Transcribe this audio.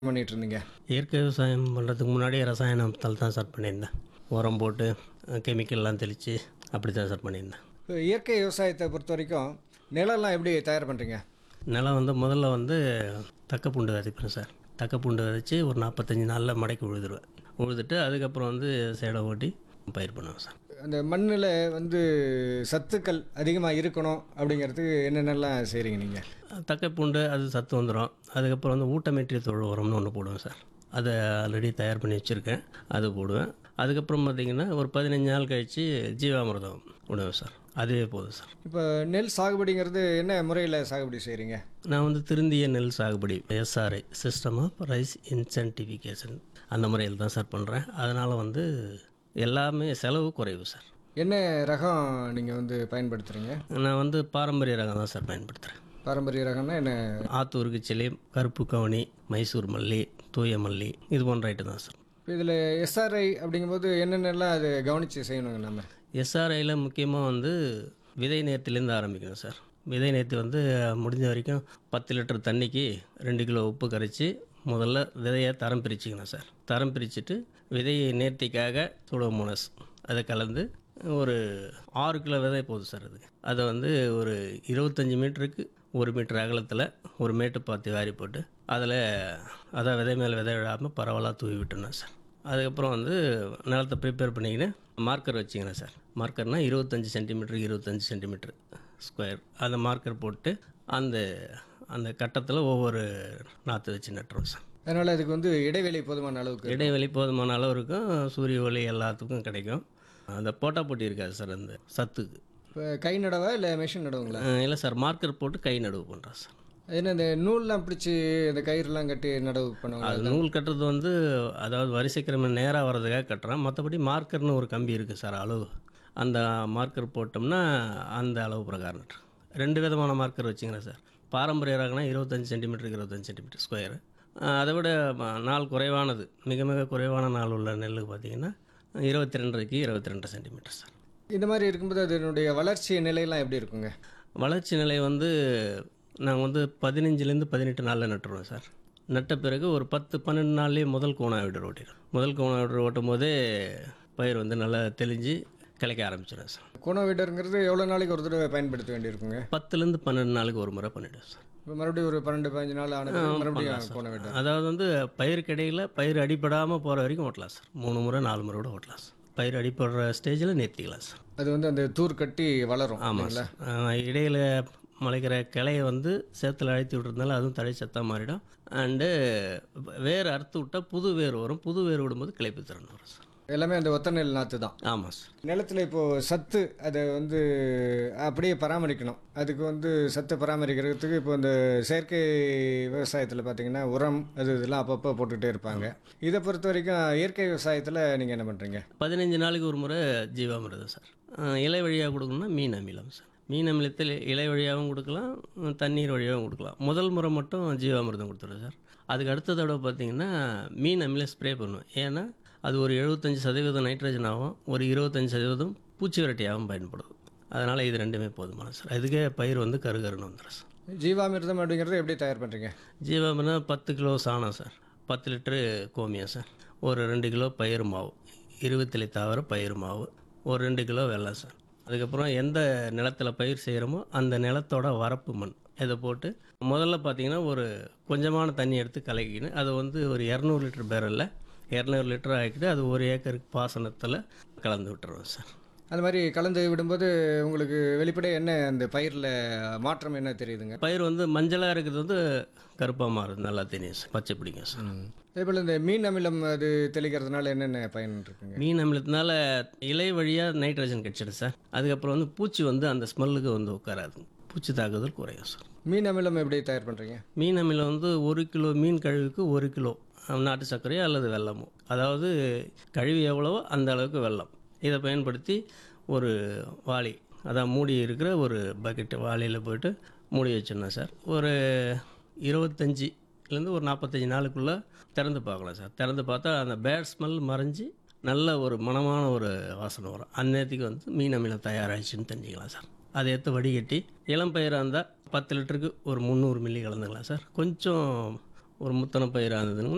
பண்ணிட்டு இருந்தீங்க இயற்கை விவசாயம் பண்ணுறதுக்கு முன்னாடி ரசாயனத்தால் தான் ஸ்டார்ட் பண்ணியிருந்தேன் உரம் போட்டு கெமிக்கல்லாம் தெளித்து அப்படி தான் ஸ்டார்ட் பண்ணியிருந்தேன் இப்போ இயற்கை விவசாயத்தை பொறுத்த வரைக்கும் நிலம்லாம் எப்படி தயார் பண்ணுறீங்க நிலம் வந்து முதல்ல வந்து தக்கப்பூண்டு விதைப்பேன் சார் தக்கப்பூண்டு விதைச்சி ஒரு நாற்பத்தஞ்சு நாளில் மடக்கி உழுதுருவேன் உழுதுட்டு அதுக்கப்புறம் வந்து சேடை ஓட்டி பயிர் பண்ணுவேன் சார் அந்த மண்ணில் வந்து சத்துக்கள் அதிகமாக இருக்கணும் அப்படிங்கிறதுக்கு என்னென்னலாம் செய்கிறீங்க நீங்கள் தக்கப்பூண்டு அது சத்து வந்துடும் அதுக்கப்புறம் வந்து ஊட்டமேற்றிய தொழு உரம்னு ஒன்று போடுவேன் சார் அதை ஆல்ரெடி தயார் பண்ணி வச்சுருக்கேன் அது போடுவேன் அதுக்கப்புறம் பார்த்திங்கன்னா ஒரு பதினஞ்சு நாள் கழித்து ஜீவாமிர்தம் விடுவேன் சார் அதுவே போதும் சார் இப்போ நெல் சாகுபடிங்கிறது என்ன முறையில் சாகுபடி செய்கிறீங்க நான் வந்து திருந்திய நெல் சாகுபடி SRI system of rice intensification அந்த முறையில் தான் சார் பண்ணுறேன் அதனால் வந்து எல்லாமே செலவு குறைவு சார் என்ன ரகம் நீங்கள் வந்து பயன்படுத்துகிறீங்க நான் வந்து பாரம்பரிய ரகம் தான் சார் பயன்படுத்துகிறேன் பாரம்பரிய ரகம்னா என்ன ஆத்தூருக்கு சிலை கருப்பு கவனி மைசூர் மல்லி தூய மல்லி இது போன்ற ஐட்டம் தான் சார் இதில் எஸ்ஆர்ஐ அப்படிங்கும்போது என்னென்னலாம் அது கவனித்து செய்யணுங்க நம்ம எஸ்ஆர்ஐயில் முக்கியமாக வந்து விதை நேர்த்திலேருந்து ஆரம்பிக்கணும் சார் விதை நேர்த்தி வந்து முடிஞ்ச வரைக்கும் பத்து லிட்டர் தண்ணிக்கு ரெண்டு கிலோ உப்பு கரைச்சி முதல்ல விதையை தரம் பிரிச்சுக்கணும் சார் தரம் பிரிச்சுட்டு விதையை நேர்த்திக்காக சூடோமோனஸ் அதை கலந்து ஒரு ஆறு கிலோ விதை போதும் சார் அதுக்கு அதை வந்து ஒரு இருபத்தஞ்சி மீட்டருக்கு ஒரு மீட்டர் அகலத்தில் ஒரு மேட்டு பார்த்து வாரி போட்டு அதில் அதான் விதை மேலே விதை விழாமல் பரவலாக தூவி விட்டுருந்தேன் சார் அதுக்கப்புறம் வந்து நிலத்தை ப்ரிப்பேர் பண்ணிக்கின்னு மார்க்கர் வச்சுக்கிறேன் சார் மார்க்கர்னால் இருபத்தஞ்சி சென்டிமீட்டருக்கு இருபத்தஞ்சி சென்டிமீட்டர் ஸ்கொயர் அந்த மார்க்கர் போட்டு அந்த அந்த கட்டத்தில் ஒவ்வொரு நாற்று வச்சு நட்டுருவோம் சார் அதனால் அதுக்கு வந்து இடைவெளி போதுமான அளவுக்கு இடைவெளி போதுமான அளவு இருக்கும் சூரிய ஒளி எல்லாத்துக்கும் கிடைக்கும் அந்த போட்டா போட்டி இருக்காது சார் அந்த சத்துக்கு இப்போ கை நடவா இல்லை மிஷின் நடவுங்களா அஹ் இல்லை சார் மார்க்கர் போட்டு கை நடுவு பண்ணுறேன் சார் அது என்ன இந்த நூல்லாம் பிடிச்சி இந்த கயிறுலாம் கட்டி நடவு பண்ணுவாங்க அது நூல் கட்டுறது வந்து அதாவது வரிசைக்கிரம நேராக வர்றதுக்காக கட்டுறேன் மற்றபடி மார்க்கர்னு ஒரு கம்பி இருக்குது சார் அளவு அந்த மார்க்கர் போட்டோம்னா அந்த அளவு பிரகாரம் நட்டுறேன். ரெண்டு விதமான மார்க்கர் வச்சுக்கிறேன் சார் பாரம்பரிய ரகம்னா இருபத்தஞ்சி சென்டிமீட்டருக்கு இருபத்தஞ்சி சென்டிமீட்டர் ஸ்கொயரு அதை விட ம- நாள் குறைவானது மிக மிக குறைவான நாள் உள்ள நெல்லுக்கு பார்த்தீங்கன்னா இருபத்தி ரெண்டரைக்கு இருபத்தி ரெண்டு சென்டிமீட்டர் சார் இந்த மாதிரி இருக்கும்போது அதனுடைய வளர்ச்சி நிலையெல்லாம் எப்படி இருக்குங்க வளர்ச்சி நிலை வந்து நாங்கள் வந்து பதினஞ்சுலேருந்து பதினெட்டு நாளில் நட்டுருவோம் சார் நட்ட பிறகு ஒரு பத்து பன்னெண்டு நாள்லேயே முதல் கோணாவிடர் ஓட்டிடும் முதல் கோணாவிடர் ஓட்டும் போதே பயிர் வந்து நல்லா தெளிஞ்சு கிளைக்க ஆரம்பிச்சிடும் சார் குணவீடருங்கிறது எவ்வளோ நாளைக்கு ஒரு தடவை பயன்படுத்த வேண்டியிருக்குங்க பத்துலேருந்து பன்னெண்டு நாளுக்கு ஒரு முறை பண்ணிவிடுவோம் சார் இப்போ மறுபடியும் ஒரு பன்னெண்டு பதினஞ்சு நாள் ஆனது மறுபடியும் குணவீடர் அதாவது வந்து பயிருக்கு இடையில் பயிர் அடிபடாமல் போகிற வரைக்கும் ஓட்டலாம் சார் மூணு முறை நாலு முறை கூட ஓட்டலாம் சார் பயிர் அடிபடுற ஸ்டேஜில் நிறுத்திக்கலாம் சார் அது வந்து அந்த தூர் கட்டி வளரும் ஆமாம் இல்லைங்களா? சார் ஆஹ் இடையில முளைக்கிற கிளையை வந்து சேத்துல அழுத்தி விட்றதுனால அதுவும் தடை சத்தாக மாறிடும் அண்டு வேர் அறுத்து விட்டால் புது வேர் வரும் புது வேர் விடும்போது கிளைப்பு திறன் வரும் சார் எல்லாமே அந்த ஒத்த நெல் நாற்று தான் ஆமாம் சார் நிலத்தில் இப்போது சத்து அதை வந்து அப்படியே பராமரிக்கணும் அதுக்கு வந்து சத்தை பராமரிக்கிறதுக்கு இப்போ இந்த செயற்கை விவசாயத்தில் பார்த்தீங்கன்னா உரம் அது இதெல்லாம் அப்பப்போ போட்டுக்கிட்டே இருப்பாங்க இதை பொறுத்த வரைக்கும் இயற்கை விவசாயத்தில் நீங்கள் என்ன பண்ணுறீங்க பதினஞ்சு நாளைக்கு ஒரு முறை ஜீவாமிர்தம் சார் ஆஹ் இலை வழியாக கொடுக்கணும்னா மீன் அமிலம் சார் மீன் அமிலத்தில் இலை வழியாகவும் கொடுக்கலாம் உம், தண்ணீர் வழியாகவும் கொடுக்கலாம் முதல் முறை மட்டும் ஜீவாமிர்தம் கொடுத்துருவோம் சார் அதுக்கு அடுத்த தடவை பார்த்தீங்கன்னா மீன் அமிலம் ஸ்ப்ரே பண்ணுவேன் ஏன்னா அது ஒரு எழுபத்தஞ்சி சதவீதம் நைட்ரஜனாகவும் ஒரு இருபத்தஞ்சி சதவீதம் பூச்சி விரட்டியாகவும் பயன்படுது அதனால் இது ரெண்டுமே போதுமான சார் அதுக்கே பயிர் வந்து கருகருன்னு வந்துடும் சார் ஜீவாமிர்தம் அப்படிங்கிறத எப்படி தயார் பண்ணுறீங்க ஜீவாமிர்தம் பத்து கிலோ சாணம் சார் பத்து லிட்டரு கோமியம் சார் ஒரு ரெண்டு கிலோ பயிர் மாவு இருபத்திலை தவிர பயிர் மாவு ஒரு ரெண்டு கிலோ வெல்லம் சார் அதுக்கப்புறம் எந்த நிலத்தில் பயிர் செய்கிறோமோ அந்த நிலத்தோட வரப்பு மண் இதை போட்டு முதல்ல பார்த்தீங்கன்னா ஒரு கொஞ்சமான தண்ணி எடுத்து கலக்கின்னு அதை வந்து ஒரு இரநூறு லிட்டர் பேரலில் இரநூறு லிட்டர் ஆக்கிட்டு அது ஒரு ஏக்கருக்கு பாசனத்தில் கலந்து விட்டுருவோம் சார் அந்த மாதிரி கலந்து விடும்போது உங்களுக்கு வெளிப்படையாக என்ன அந்த பயிரில் மாற்றம் என்ன தெரியுதுங்க பயிர் வந்து மஞ்சளாக இருக்கிறது வந்து கருப்பாக மாறுது நல்லா தெரியும் சார் பச்சை பிடிக்கும் சார் அதே போல் இந்த மீன் அமிலம் அது தெளிக்கிறதுனால என்னென்ன பயன் இருக்குங்க மீன் அமிலத்தினால இலை வழியாக நைட்ரஜன் கிடச்சிடும் சார் அதுக்கப்புறம் வந்து பூச்சி வந்து அந்த ஸ்மெல்லுக்கு வந்து உட்காராது பூச்சி தாக்குதல் குறையும் சார் மீன் அமிலம் எப்படி தயார் பண்ணுறீங்க மீன் அமிலம் வந்து ஒரு கிலோ மீன் கழிவுக்கு ஒரு கிலோ அஹ், நாட்டு சர்க்கரையோ அல்லது வெல்லமோ அதாவது கழிவு எவ்வளவோ அந்த அளவுக்கு வெல்லம் இதை பயன்படுத்தி ஒரு வாளி அதான் மூடி இருக்கிற ஒரு பக்கெட்டு வாளியில் போயிட்டு மூடி வச்சிடணும் சார் ஒரு இருபத்தஞ்சிலேருந்து ஒரு நாற்பத்தஞ்சு நாளுக்குள்ளே திறந்து பார்க்கலாம் சார் திறந்து பார்த்தா அந்த பேட் ஸ்மெல் மறைஞ்சு நல்ல ஒரு மணமான ஒரு வாசனை வரும் அந்நேரத்துக்கு வந்து மீன் அமிலம் தயாராகிடுச்சுன்னு தெரிஞ்சுக்கலாம் சார் அதை எடுத்து வடிகட்டி இளம் பயிராக இருந்தால் பத்து லிட்டருக்கு ஒரு முந்நூறு மில்லி கலந்துக்கலாம் சார் கொஞ்சம் ஒரு முத்தன பயிராக இருந்ததுன்னா